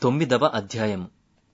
తొమ్మిదవ అధ్యాయము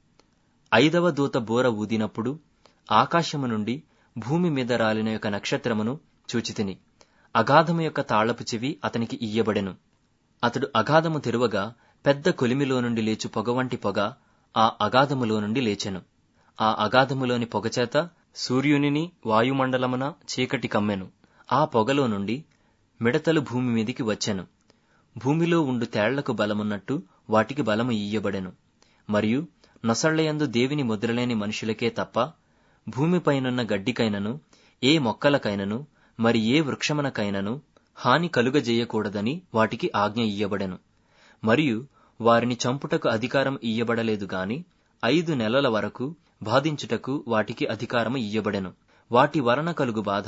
ఐదవ దూత బూర ఊదినప్పుడు ఆకాశము నుండి భూమి మీద రాలిన యొక్క నక్షత్రమును చూచితిని అగాధము యొక్క తాళపు చెవి అతనికి ఇయ్యబడెను అతడు అగాధము తెరువగా పెద్ద కొలిమిలో నుండి లేచు పొగ వంటి పొగ ఆ అగాధములో నుండి లేచెను ఆ అగాధములోని పొగచేత సూర్యునిని వాయుమండలమున చీకటి కమ్మెను ఆ పొగలో నుండి మిడతలు భూమి మీదికి వచ్చెను భూమిలో ఉండు తేళ్లకు బలమున్నట్టు వాటికి బలము ఇయ్యబడెను మరియు నొసళ్లయందు దేవిని ముద్రలేని మనుషులకే తప్ప భూమిపైనున్న గడ్డికైనను ఏ మొక్కలకైనను మరి ఏ వృక్షమునకైనను హాని కలుగజేయకూడదని వాటికి ఆజ్ఞ ఇయ్యబడెను మరియు వారిని చంపుటకు అధికారం ఇయ్యబడలేదు గాని ఐదు నెలల వరకు బాధించుటకు వాటికి అధికారము ఇయ్యబడెను వాటి వలన కలుగు బాధ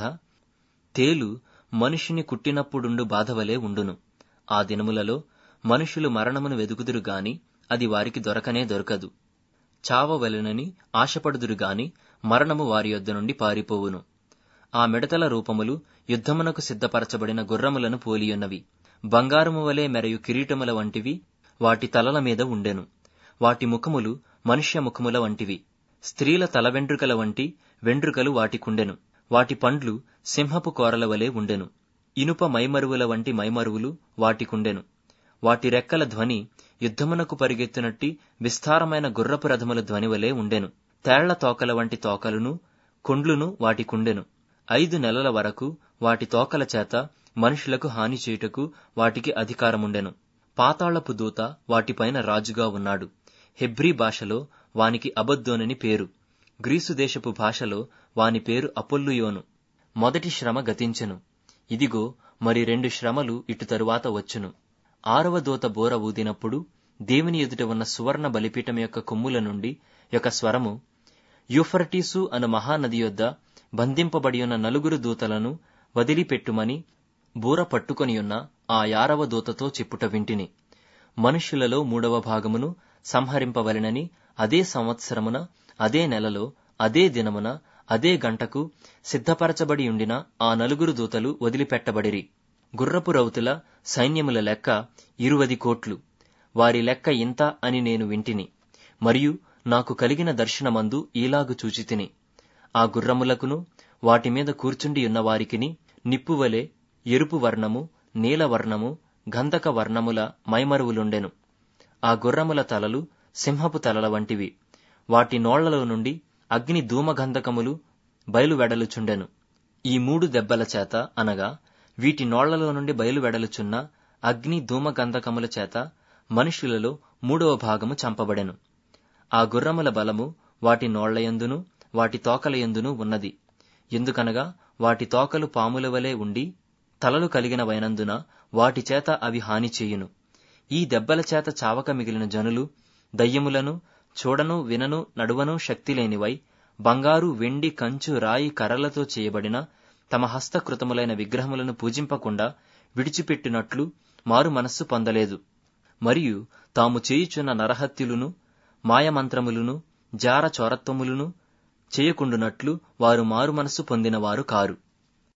తేలు మనుషుని కుట్టినప్పుడుండు బాధవలే ఉండును ఆ దినములలో మనుషులు మరణమును వెదుకుదురు గాని అది వారికి దొరకనే దొరకదు చావవలెనని ఆశపడుదురు గాని మరణము వారి యొద్ద నుండి పారిపోవును ఆ మిడతల రూపములు యుద్ధమునకు సిద్ధపరచబడిన గుర్రములను పోలియున్నవి బంగారము వలె మెరయు కిరీటముల వంటివి వాటి తలల మీద ఉండెను వాటి ముఖములు మనుష్య ముఖముల వంటివి స్త్రీల తల వెంట్రుకల వంటి వెంట్రుకలు వాటికుండెను వాటి పండ్లు సింహపు కోరల వలె ఉండెను ఇనుప మైమరువుల వంటి మైమరువులు వాటికుండెను వాటి రెక్కల ధ్వని యుద్ధమునకు పరిగెత్తునట్టి విస్తారమైన గుర్రపు రథముల ధ్వని వలె ఉండెను తేళ్ల తోకల వంటి తోకలును కొండ్లును వాటికుండెను ఐదు నెలల వరకు వాటి తోకల చేత మనుషులకు హాని చేయుటకు వాటికి అధికారముండెను పాతాళపు దూత వాటిపైన రాజుగా ఉన్నాడు హెబ్రీ భాషలో వానికి అబద్దోనని పేరు గ్రీసు దేశపు భాషలో వాని పేరు అపొల్లుయోను మొదటి శ్రమ గతించెను ఇదిగో మరి రెండు శ్రమలు ఇటు తరువాత వచ్చును ఆరవ దూత బోర ఊదినప్పుడు దేవుని ఎదుట ఉన్న సువర్ణ బలిపీఠం యొక్క కొమ్ముల నుండి యొక్క స్వరము యూఫర్టీసు అను మహానది యొద్ద బంధింపబడి ఉన్న నలుగురు దూతలను వదిలిపెట్టుమని బూర పట్టుకొనియున్న ఆ యారవ దూతతో చెప్పుట వింటిని మనుష్యులలో మూడవ భాగమును సంహరింపవలెనని అదే సంవత్సరమున అదే నెలలో అదే దినమున అదే గంటకు సిద్ధపరచబడి ఉండిన ఆ నలుగురు దూతలు వదిలిపెట్టబడిరి గుర్రపు రౌతుల సైన్యముల లెక్క ఇరువది కోట్లు వారి లెక్క ఇంత అని నేను వింటిని మరియు నాకు కలిగిన దర్శనమందు ఈలాగు చూచితిని ఆ గుర్రములకును వాటి మీద కూర్చుండి ఉన్న వారికిని నిప్పువలే ఎరుపు వర్ణము నీల వర్ణము గంధక వర్ణముల మైమరువులుండెను ఆ గుర్రముల తలలు సింహపు తలల వంటివి వాటి నోళ్లలో నుండి అగ్ని ధూమగంధకములు బయలువెడలుచుండెను ఈ మూడు దెబ్బల చేత అనగా వీటి నోళ్లలో నుండి బయలువెడలుచున్న అగ్ని ధూమగంధకముల చేత మనుషులలో మూడవ భాగము చంపబడెను ఆ గుర్రముల బలము వాటి నోళ్లయందును వాటి తోకలయందును ఉన్నది ఎందుకనగా వాటి తోకలు పాముల వలె ఉండి తలలు కలిగినవైనందున వాటి చేత అవి హాని చేయును ఈ దెబ్బల చేత చావక మిగిలిన జనులు దయ్యములను చూడను వినను నడువను శక్తి లేనివై బంగారు వెండి కంచు రాయి కర్రలతో చేయబడిన తమ హస్తకృతములైన విగ్రహములను పూజింపకుండా విడిచిపెట్టినట్లు మారు మనస్సు పొందలేదు మరియు తాము చేయుచున్న నరహత్యులను మాయమంత్రములను జార చోరత్వములను చేయకుండునట్లు వారు మారు మనస్సు పొందినవారు కారు